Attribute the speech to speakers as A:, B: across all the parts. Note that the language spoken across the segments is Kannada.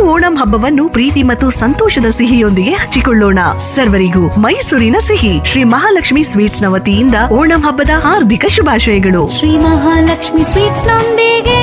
A: ಓಣಂ ಹಬ್ಬವನ್ನು ಪ್ರೀತಿ ಮತ್ತು ಸಂತೋಷದ ಸಿಹಿಯೊಂದಿಗೆ ಹಂಚಿಕೊಳ್ಳೋಣ ಸರ್ವರಿಗೂ ಮೈಸೂರಿನ ಸಿಹಿ ಶ್ರೀ ಮಹಾಲಕ್ಷ್ಮಿ ಸ್ವೀಟ್ಸ್ ನ ವತಿಯಿಂದ ಓಣಂ ಹಬ್ಬದ ಹಾರ್ದಿಕ ಶುಭಾಶಯಗಳು
B: ಶ್ರೀ ಮಹಾಲಕ್ಷ್ಮಿ ಸ್ವೀಟ್ಸ್ ನೊಂದಿಗೆ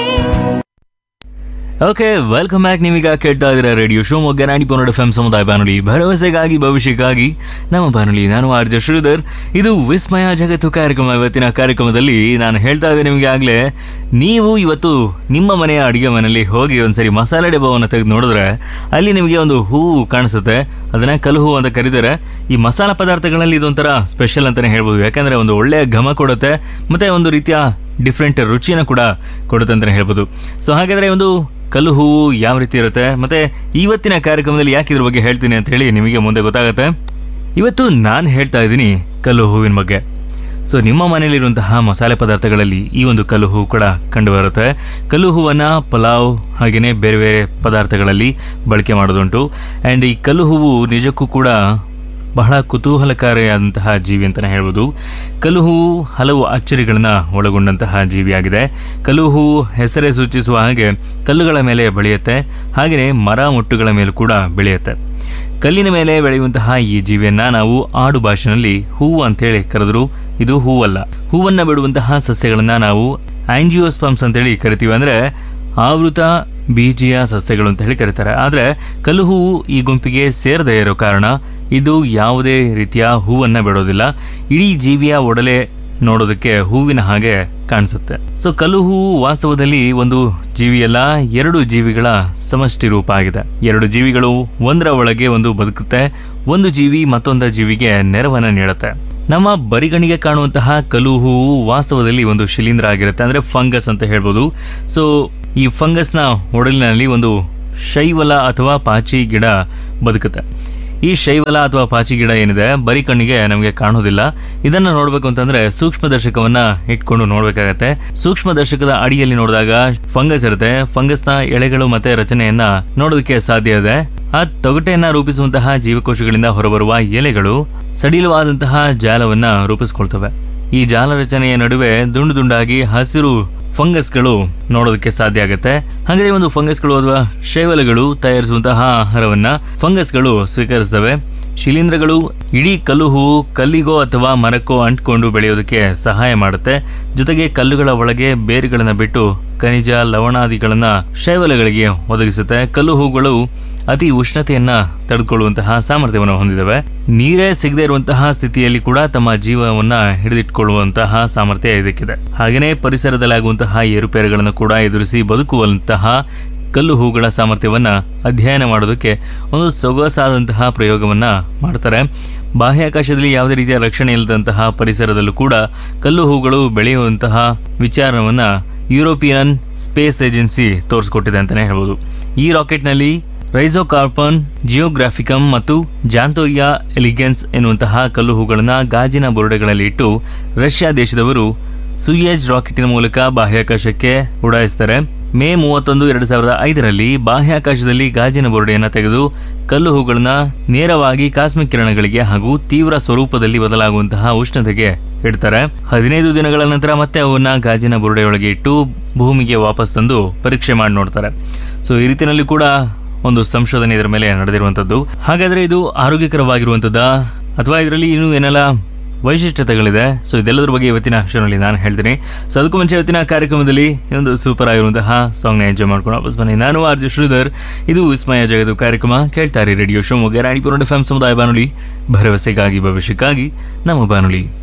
C: ಓಕೆ ವೆಲ್ಕಮ್ ಬ್ಯಾಕ್ ನೀವೀಗ ಕೇಳ್ತಾ ಇದ್ದೀರಾ ರೇಡಿಯೋ ಶಿವಮೊಗ್ಗ ನಾಡಿ ಪನ್ನಡ ಎಫ್ ಎಂ ಸಮುದಾಯ ಬಾನುಲಿ ಭರವಸೆಗಾಗಿ ಭವಿಷ್ಯಕ್ಕಾಗಿ ನಮ್ಮ ಬಾನುಲಿ ನಾನು ಆರ್ ಜೆ ಶ್ರೀಧರ್ ಇದು ವಿಸ್ಮಯ ಜಗತ್ತು ಕಾರ್ಯಕ್ರಮ ಇವತ್ತಿನ ಕಾರ್ಯಕ್ರಮದಲ್ಲಿ ನಾನು ಹೇಳ್ತಾ ಇದ್ದೆ ನಿಮಗೆ ಆಗಲೇ ನೀವು ಇವತ್ತು ನಿಮ್ಮ ಮನೆಯ ಅಡುಗೆ ಮನೆಯಲ್ಲಿ ಹೋಗಿ ಒಂದ್ಸರಿ ಮಸಾಲೆ ಡಬ್ಬವನ್ನು ತೆಗೆದು ನೋಡಿದ್ರೆ ಅಲ್ಲಿ ನಿಮಗೆ ಒಂದು ಹೂವು ಕಾಣಿಸುತ್ತೆ ಅದನ್ನ ಕಲುಹು ಅಂತ ಕರೀತಾರೆ ಈ ಮಸಾಲ ಪದಾರ್ಥಗಳಲ್ಲಿ ಇದೊಂಥರ ಸ್ಪೆಷಲ್ ಅಂತಾನೆ ಹೇಳ್ಬೋದು ಯಾಕಂದ್ರೆ ಒಂದು ಒಳ್ಳೆಯ ಘಮ ಕೊಡುತ್ತೆ ಮತ್ತೆ ಒಂದು ರೀತಿಯ ಡಿಫ್ರೆಂಟ್ ರುಚಿನ ಕೂಡ ಕೊಡುತ್ತೆ ಅಂತಲೇ ಹೇಳ್ಬೋದು ಸೊ ಹಾಗಾದ್ರೆ ಒಂದು ಕಲ್ಲು ಹೂವು ಯಾವ ರೀತಿ ಇರುತ್ತೆ ಮತ್ತೆ ಇವತ್ತಿನ ಕಾರ್ಯಕ್ರಮದಲ್ಲಿ ಯಾಕೆ ಇದ್ರ ಬಗ್ಗೆ ಹೇಳ್ತೀನಿ ಅಂತ ಹೇಳಿ ನಿಮಗೆ ಮುಂದೆ ಗೊತ್ತಾಗುತ್ತೆ ಇವತ್ತು ನಾನು ಹೇಳ್ತಾ ಇದ್ದೀನಿ ಕಲ್ಲು ಹೂವಿನ ಬಗ್ಗೆ ಸೊ ನಿಮ್ಮ ಮನೆಯಲ್ಲಿರುವಂತಹ ಮಸಾಲೆ ಪದಾರ್ಥಗಳಲ್ಲಿ ಈ ಒಂದು ಕಲ್ಲು ಹೂವು ಕೂಡ ಕಂಡು ಬರುತ್ತೆ ಕಲ್ಲು ಹೂವನ್ನು ಪಲಾವ್ ಹಾಗೆಯೇ ಬೇರೆ ಬೇರೆ ಪದಾರ್ಥಗಳಲ್ಲಿ ಬಳಕೆ ಮಾಡೋದುಂಟು ಆ್ಯಂಡ್ ಈ ಕಲ್ಲು ಹೂವು ನಿಜಕ್ಕೂ ಕೂಡ ಬಹಳ ಕುತೂಹಲಕಾರಿಯಾದಂತಹ ಜೀವಿ ಅಂತಲೇ ಹೇಳ್ಬೋದು ಕಲ್ಲು ಹೂವು ಹಲವು ಅಚ್ಚರಿಗಳನ್ನ ಒಳಗೊಂಡಂತಹ ಜೀವಿಯಾಗಿದೆ ಕಲ್ಲು ಹೂವು ಹೆಸರೇ ಸೂಚಿಸುವ ಹಾಗೆ ಕಲ್ಲುಗಳ ಮೇಲೆ ಬೆಳೆಯುತ್ತೆ ಹಾಗೆಯೇ ಮರ ಮುಟ್ಟುಗಳ ಮೇಲೆ ಕೂಡ ಬೆಳೆಯುತ್ತೆ ಕಲ್ಲಿನ ಮೇಲೆ ಬೆಳೆಯುವಂತಹ ಈ ಜೀವಿಯನ್ನ ನಾವು ಆಡು ಭಾಷೆನಲ್ಲಿ ಹೂವು ಅಂತೇಳಿ ಕರೆದ್ರು ಇದು ಹೂವಲ್ಲ ಹೂವನ್ನ ಬಿಡುವಂತಹ ಸಸ್ಯಗಳನ್ನ ನಾವು ಆಂಜಿಯೋಸ್ಪಮ್ಸ್ ಅಂತೇಳಿ ಕರಿತೀವಿ ಅಂದ್ರೆ ಆವೃತ ಬೀಜೀಯ ಸಸ್ಯಗಳು ಅಂತ ಹೇಳಿ ಕರೀತಾರೆ ಆದರೆ ಕಲ್ಲು ಹೂವು ಈ ಗುಂಪಿಗೆ ಸೇರದೇ ಇರೋ ಕಾರಣ ಇದು ಯಾವುದೇ ರೀತಿಯ ಹೂವನ್ನ ಬಿಡೋದಿಲ್ಲ ಇಡೀ ಜೀವಿಯ ಒಡಲೆ ನೋಡೋದಕ್ಕೆ ಹೂವಿನ ಹಾಗೆ ಕಾಣಿಸುತ್ತೆ ಸೊ ಕಲ್ಲು ಹೂವು ವಾಸ್ತವದಲ್ಲಿ ಒಂದು ಜೀವಿಯಲ್ಲ ಎರಡು ಜೀವಿಗಳ ಸಮಷ್ಟಿ ರೂಪ ಆಗಿದೆ ಎರಡು ಜೀವಿಗಳು ಒಂದರ ಒಳಗೆ ಒಂದು ಬದುಕುತ್ತೆ ಒಂದು ಜೀವಿ ಮತ್ತೊಂದು ಜೀವಿಗೆ ನೆರವನ್ನ ನೀಡುತ್ತೆ ನಮ್ಮ ಬರಿಗಣಿಗೆ ಕಾಣುವಂತಹ ಕಲು ಹೂವು ವಾಸ್ತವದಲ್ಲಿ ಒಂದು ಶಿಲೀಂಧ್ರ ಆಗಿರುತ್ತೆ ಅಂದ್ರೆ ಫಂಗಸ್ ಅಂತ ಹೇಳ್ಬೋದು ಸೊ ಈ ಫಂಗಸ್ನ ಒಡಲಿನಲ್ಲಿ ಒಂದು ಶೈವಲ ಅಥವಾ ಪಾಚಿ ಗಿಡ ಬದುಕುತ್ತೆ ಈ ಶೈವಲ ಅಥವಾ ಪಾಚಿ ಗಿಡ ಏನಿದೆ ಬರೀ ಕಣ್ಣಿಗೆ ನಮಗೆ ಕಾಣೋದಿಲ್ಲ ಇದನ್ನ ನೋಡ್ಬೇಕು ಅಂತಂದ್ರೆ ಸೂಕ್ಷ್ಮ ದರ್ಶಕವನ್ನ ಇಟ್ಕೊಂಡು ನೋಡ್ಬೇಕಾಗತ್ತೆ ಸೂಕ್ಷ್ಮ ದರ್ಶಕದ ಅಡಿಯಲ್ಲಿ ನೋಡಿದಾಗ ಫಂಗಸ್ ಇರುತ್ತೆ ಫಂಗಸ್ನ ಎಳೆಗಳು ಮತ್ತೆ ರಚನೆಯನ್ನ ನೋಡೋದಕ್ಕೆ ಸಾಧ್ಯ ಇದೆ ಆ ತೊಗಟೆಯನ್ನ ರೂಪಿಸುವಂತಹ ಜೀವಕೋಶಗಳಿಂದ ಹೊರಬರುವ ಎಲೆಗಳು ಸಡಿಲವಾದಂತಹ ಜಾಲವನ್ನ ರೂಪಿಸ್ಕೊಳ್ತವೆ ಈ ಜಾಲ ರಚನೆಯ ನಡುವೆ ದುಂಡು ದುಂಡಾಗಿ ಹಸಿರು ಫಂಗಸ್ಗಳು ನೋಡೋದಕ್ಕೆ ಸಾಧ್ಯ ಆಗುತ್ತೆ ಹಾಗಾದ್ರೆ ಒಂದು ಫಂಗಸ್ಗಳು ಅಥವಾ ಶೈವಲಗಳು ತಯಾರಿಸುವಂತಹ ಆಹಾರವನ್ನ ಫಂಗಸ್ಗಳು ಸ್ವೀಕರಿಸ್ತವೆ ಶಿಲೀಂಧ್ರಗಳು ಇಡೀ ಕಲ್ಲು ಹೂವು ಕಲ್ಲಿಗೋ ಅಥವಾ ಮರಕ್ಕೋ ಅಂಟ್ಕೊಂಡು ಬೆಳೆಯೋದಕ್ಕೆ ಸಹಾಯ ಮಾಡುತ್ತೆ ಜೊತೆಗೆ ಕಲ್ಲುಗಳ ಒಳಗೆ ಬೇರುಗಳನ್ನ ಬಿಟ್ಟು ಖನಿಜ ಲವಣಾದಿಗಳನ್ನ ಶೈವಲಗಳಿಗೆ ಒದಗಿಸುತ್ತೆ ಕಲ್ಲು ಹೂಗಳು ಅತಿ ಉಷ್ಣತೆಯನ್ನ ತಡೆದುಕೊಳ್ಳುವಂತಹ ಸಾಮರ್ಥ್ಯವನ್ನು ಹೊಂದಿದವೆ ನೀರೇ ಸಿಗದೇ ಇರುವಂತಹ ಸ್ಥಿತಿಯಲ್ಲಿ ಕೂಡ ತಮ್ಮ ಜೀವವನ್ನ ಹಿಡಿದಿಟ್ಕೊಳ್ಳುವಂತಹ ಸಾಮರ್ಥ್ಯ ಇದಕ್ಕಿದೆ ಹಾಗೆಯೇ ಪರಿಸರದಲ್ಲಿ ಆಗುವಂತಹ ಏರುಪೇರುಗಳನ್ನು ಕೂಡ ಎದುರಿಸಿ ಬದುಕುವಂತಹ ಕಲ್ಲು ಹೂಗಳ ಸಾಮರ್ಥ್ಯವನ್ನ ಅಧ್ಯಯನ ಮಾಡೋದಕ್ಕೆ ಒಂದು ಸೊಗಸಾದಂತಹ ಪ್ರಯೋಗವನ್ನ ಮಾಡ್ತಾರೆ ಬಾಹ್ಯಾಕಾಶದಲ್ಲಿ ಯಾವುದೇ ರೀತಿಯ ರಕ್ಷಣೆ ಇಲ್ಲದಂತಹ ಪರಿಸರದಲ್ಲೂ ಕೂಡ ಕಲ್ಲು ಹೂಗಳು ಬೆಳೆಯುವಂತಹ ವಿಚಾರವನ್ನ ಯುರೋಪಿಯನ್ ಸ್ಪೇಸ್ ಏಜೆನ್ಸಿ ತೋರಿಸ್ಕೊಟ್ಟಿದೆ ಅಂತಾನೆ ಹೇಳ್ಬೋದು ಈ ರಾಕೆಟ್ನಲ್ಲಿ ರೈಸೋಕಾರ್ಪನ್ ಜಿಯೋಗ್ರಾಫಿಕಮ್ ಮತ್ತು ಜಾಂತೋರಿಯಾ ಎಲಿಗೆನ್ಸ್ ಎನ್ನುವಂತಹ ಕಲ್ಲು ಹೂಗಳನ್ನ ಗಾಜಿನ ಬುರುಡೆಗಳಲ್ಲಿ ಇಟ್ಟು ರಷ್ಯಾ ದೇಶದವರು ಸುಯೇಜ್ ರಾಕೆಟಿನ ಮೂಲಕ ಬಾಹ್ಯಾಕಾಶಕ್ಕೆ ಉಡಾಯಿಸ್ತಾರೆ ಮೇ ಮೂವತ್ತೊಂದು ಎರಡು ಸಾವಿರದ ಐದರಲ್ಲಿ ಬಾಹ್ಯಾಕಾಶದಲ್ಲಿ ಗಾಜಿನ ಬುರುಡೆಯನ್ನು ತೆಗೆದು ಕಲ್ಲು ಹೂಗಳನ್ನ ನೇರವಾಗಿ ಕಾಸ್ಮಿಕ್ ಕಿರಣಗಳಿಗೆ ಹಾಗೂ ತೀವ್ರ ಸ್ವರೂಪದಲ್ಲಿ ಬದಲಾಗುವಂತಹ ಉಷ್ಣತೆಗೆ ಇಡ್ತಾರೆ ಹದಿನೈದು ದಿನಗಳ ನಂತರ ಮತ್ತೆ ಅವನ್ನ ಗಾಜಿನ ಬುರುಡೆಯೊಳಗೆ ಇಟ್ಟು ಭೂಮಿಗೆ ವಾಪಸ್ ತಂದು ಪರೀಕ್ಷೆ ಮಾಡಿ ನೋಡ್ತಾರೆ ಸೊ ಈ ರೀತಿಯಲ್ಲಿ ಕೂಡ ಒಂದು ಸಂಶೋಧನೆ ಇದರ ಮೇಲೆ ನಡೆದಿರುವಂತದ್ದು ಹಾಗಾದ್ರೆ ಇದು ಆರೋಗ್ಯಕರವಾಗಿರುವಂತದ್ದ ಅಥವಾ ಇದರಲ್ಲಿ ಇನ್ನೂ ಏನೆಲ್ಲ ವೈಶಿಷ್ಟ್ಯತೆಗಳಿದೆ ಸೊ ಇದೆಲ್ಲದರ ಬಗ್ಗೆ ಇವತ್ತಿನ ಶೋನಲ್ಲಿ ನಾನು ಹೇಳ್ತೀನಿ ಸೊ ಅದಕ್ಕೂ ಮುಂಚೆ ಇವತ್ತಿನ ಕಾರ್ಯಕ್ರಮದಲ್ಲಿ ಒಂದು ಸೂಪರ್ ಆಗಿರುವಂತಹ ಸಾಂಗ್ನ ಎಂಜಾಯ್ ಮಾಡ್ಕೊಂಡು ವಾಪಸ್ ಬನ್ನಿ ನಾನು ಆರ್ ಜೆ ಶ್ರೀಧರ್ ಇದು ವಿಸ್ಮಯ ಜಗತ್ತು ಕಾರ್ಯಕ್ರಮ ಕೇಳ್ತಾರೆ radio Shivamogga Ranipura F M ಸಮುದಾಯ ಬಾನುಲಿ ಭರವಸೆಗಾಗಿ ಭವಿಷ್ಯಕ್ಕಾಗಿ ನಮ್ಮ ಬಾನುಲಿ